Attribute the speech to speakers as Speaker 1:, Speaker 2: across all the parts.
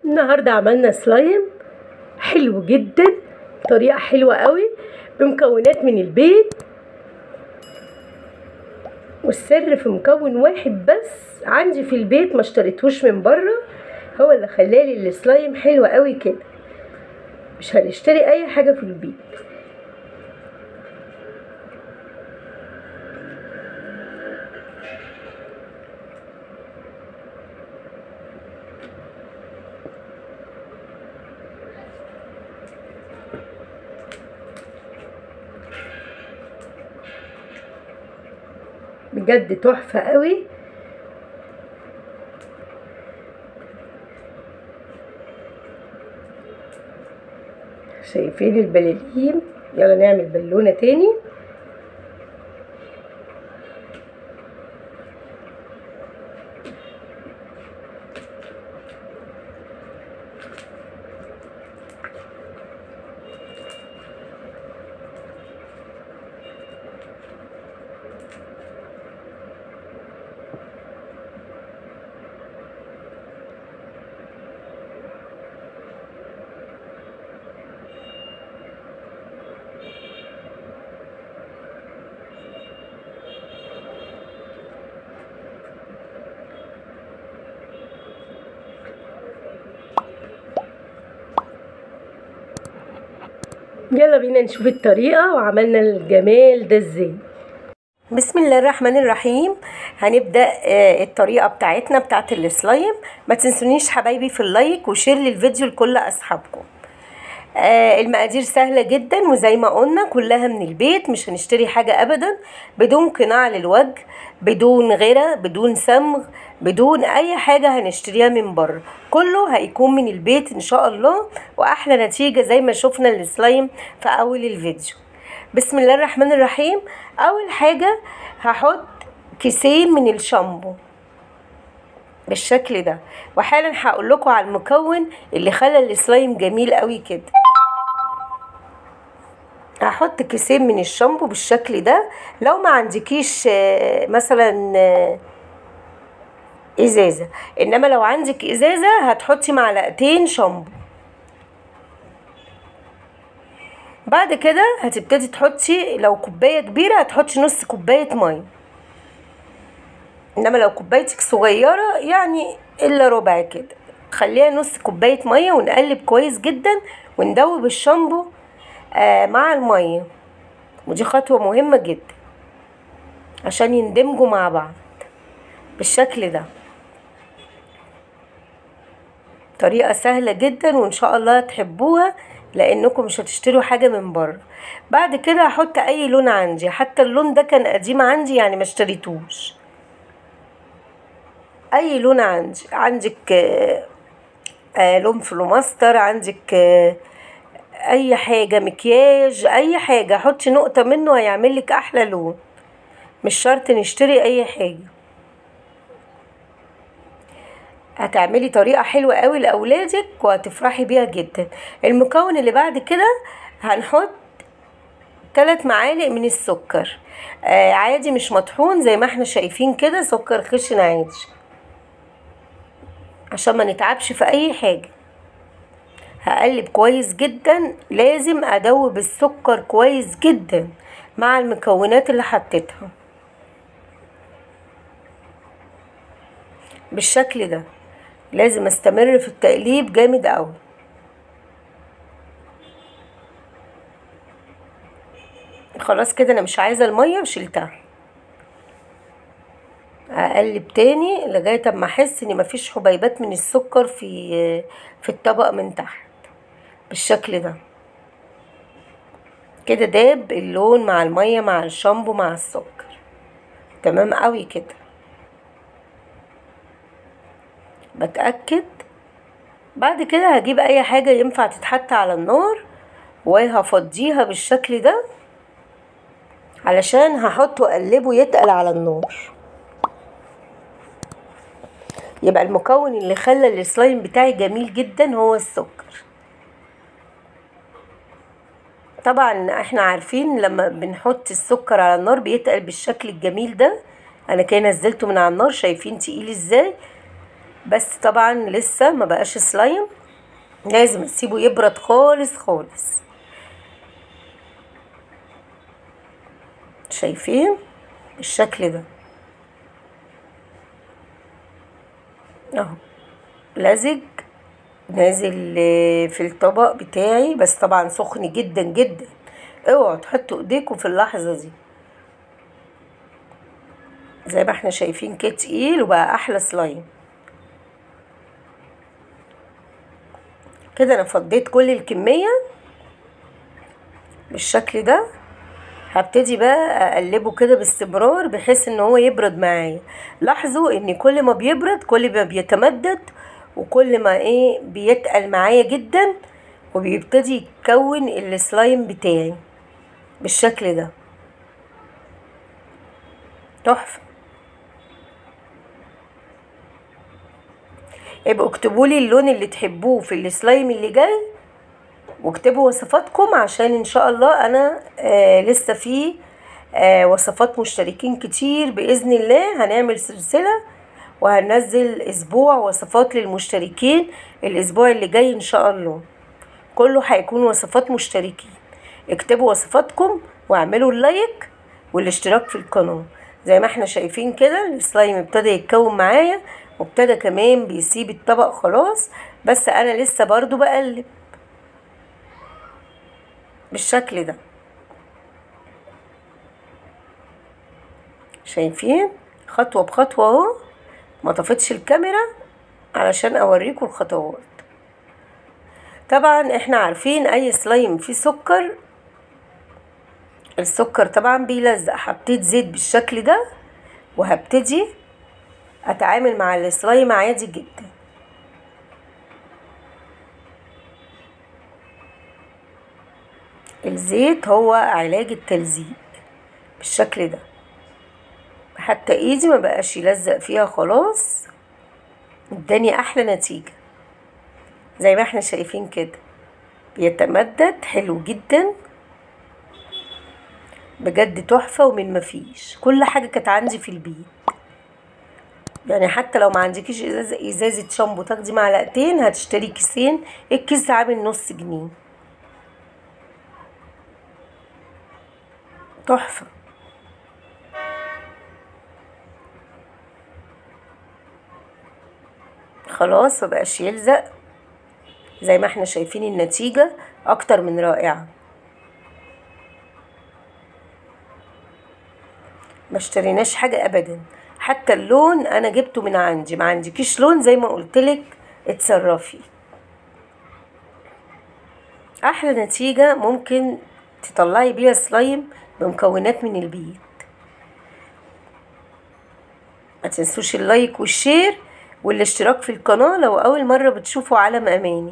Speaker 1: النهارده عملنا سلايم حلو جدا طريقة حلوة قوي بمكونات من البيت والسر في مكون واحد بس عندي في البيت ما اشتريتهوش من بره هو اللي خلالي السلايم حلوة قوي كده مش هنشتري اي حاجة في البيت بجد تحفة قوي شايفين البلالين يلا نعمل بالونة تاني يلا بينا نشوف الطريقة وعملنا الجمال ده ازاي بسم الله الرحمن الرحيم هنبدأ آه، الطريقة بتاعتنا بتاعت السلايم ما تنسونيش حبايبي في اللايك وشير للفيديو لكل أصحابكم آه، المقادير سهلة جدا وزي ما قلنا كلها من البيت مش هنشتري حاجة أبدا بدون قناع للوجه بدون غيرة بدون صمغ بدون أي حاجة هنشتريها من بره كله هيكون من البيت إن شاء الله وأحلى نتيجة زي ما شفنا السلايم في أول الفيديو بسم الله الرحمن الرحيم أول حاجة هحط كيسين من الشامبو بالشكل ده وحالا هقول لكم على المكون اللي خلى السلايم جميل قوي كده هحط كيسين من الشامبو بالشكل ده لو ما عندكيش آه، مثلا آه، ازازه انما لو عندك ازازه هتحطي معلقتين شامبو بعد كده هتبتدي تحطي لو كوبايه كبيره هتحطي نص كوبايه ميه انما لو كوبايتك صغيره يعني الا ربع كده خليها نص كوبايه ميه ونقلب كويس جدا وندوب الشامبو آه مع الميه ودي خطوه مهمه جدا عشان يندمجوا مع بعض بالشكل ده طريقة سهلة جدا وان شاء الله تحبوها لانكم مش هتشتروا حاجة من بره بعد كده هحط اي لون عندي حتى اللون ده كان قديم عندي يعني ما اشتريتوش اي لون عندي عندك آه، آه، لون فلوماستر عندك آه، اي حاجة مكياج اي حاجة حطي نقطة منه هيعمل لك احلى لون مش شرط نشتري اي حاجة هتعملي طريقة حلوة قوي لأولادك وهتفرحي بيها جدا المكون اللي بعد كده هنحط ثلاث معالق من السكر آه عادي مش مطحون زي ما احنا شايفين كده سكر خشن عادي عشان ما نتعبش في اي حاجة هقلب كويس جدا لازم ادوب السكر كويس جدا مع المكونات اللي حطيتها بالشكل ده لازم استمر في التقليب جامد قوي خلاص كده انا مش عايزه الميه وشلتها اقلب تاني لغايه اما احس ان مفيش حبيبات من السكر في في الطبق من تحت بالشكل ده كده داب اللون مع الميه مع الشامبو مع السكر تمام قوي كده بتأكد بعد كده هجيب اي حاجة ينفع تتحط على النار وهفضيها بالشكل ده علشان هحطه واقلبه يتقل على النار يبقى المكون اللي خلى السلايم بتاعي جميل جدا هو السكر طبعا احنا عارفين لما بنحط السكر على النار بيتقل بالشكل الجميل ده انا كده نزلته من على النار شايفين تقيل ازاي بس طبعا لسه ما بقاش سلايم لازم اسيبه يبرد خالص خالص شايفين الشكل ده اهو لزج نازل في الطبق بتاعي بس طبعا سخن جدا جدا اوعوا تحطوا ايديكم في اللحظه دي زي ما احنا شايفين كده تقيل وبقى احلى سلايم كده انا فضيت كل الكميه بالشكل ده هبتدي بقى اقلبه كده باستمرار بحيث ان هو يبرد معايا لاحظوا ان كل ما بيبرد كل ما بيتمدد وكل ما ايه بيتقل معايا جدا وبيبتدي يتكون السلايم بتاعي بالشكل ده تحفه ابقوا اكتبوا لي اللون اللي تحبوه في السلايم اللي جاي واكتبوا وصفاتكم عشان ان شاء الله انا آه لسه في آه وصفات مشتركين كتير باذن الله هنعمل سلسله وهننزل اسبوع وصفات للمشتركين الاسبوع اللي جاي ان شاء الله كله هيكون وصفات مشتركين اكتبوا وصفاتكم واعملوا اللايك والاشتراك في القناه زي ما احنا شايفين كده السلايم ابتدى يتكون معايا وابتدى كمان بيسيب الطبق خلاص بس انا لسه برضو بقلب بالشكل ده شايفين خطوة بخطوة اهو ما طفتش الكاميرا علشان اوريكم الخطوات طبعا احنا عارفين اي سلايم فيه سكر السكر طبعا بيلزق حطيت زيت بالشكل ده وهبتدي اتعامل مع السلايم عادي جدا الزيت هو علاج التلزيق بالشكل ده حتى ايدي ما بقاش يلزق فيها خلاص اداني احلى نتيجة زي ما احنا شايفين كده بيتمدد حلو جدا بجد تحفة ومن مفيش كل حاجة كانت عندي في البيت يعني حتى لو ما عندكيش ازازة, ازازة شامبو تاخدي معلقتين هتشتري كيسين الكيس عامل نص جنيه تحفة خلاص مبقاش يلزق زي ما احنا شايفين النتيجة اكتر من رائعة ما اشتريناش حاجة ابدا حتى اللون انا جبته من عندي ما عندكيش لون زي ما قلتلك اتصرفي احلى نتيجة ممكن تطلعي بيها سلايم بمكونات من البيت ما تنسوش اللايك والشير والاشتراك في القناة لو أول مرة بتشوفوا علم أماني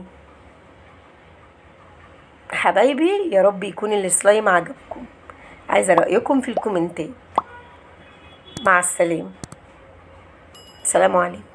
Speaker 1: حبايبي يا رب يكون السلايم عجبكم عايزة رأيكم في الكومنتات مع السلامة السلام عليكم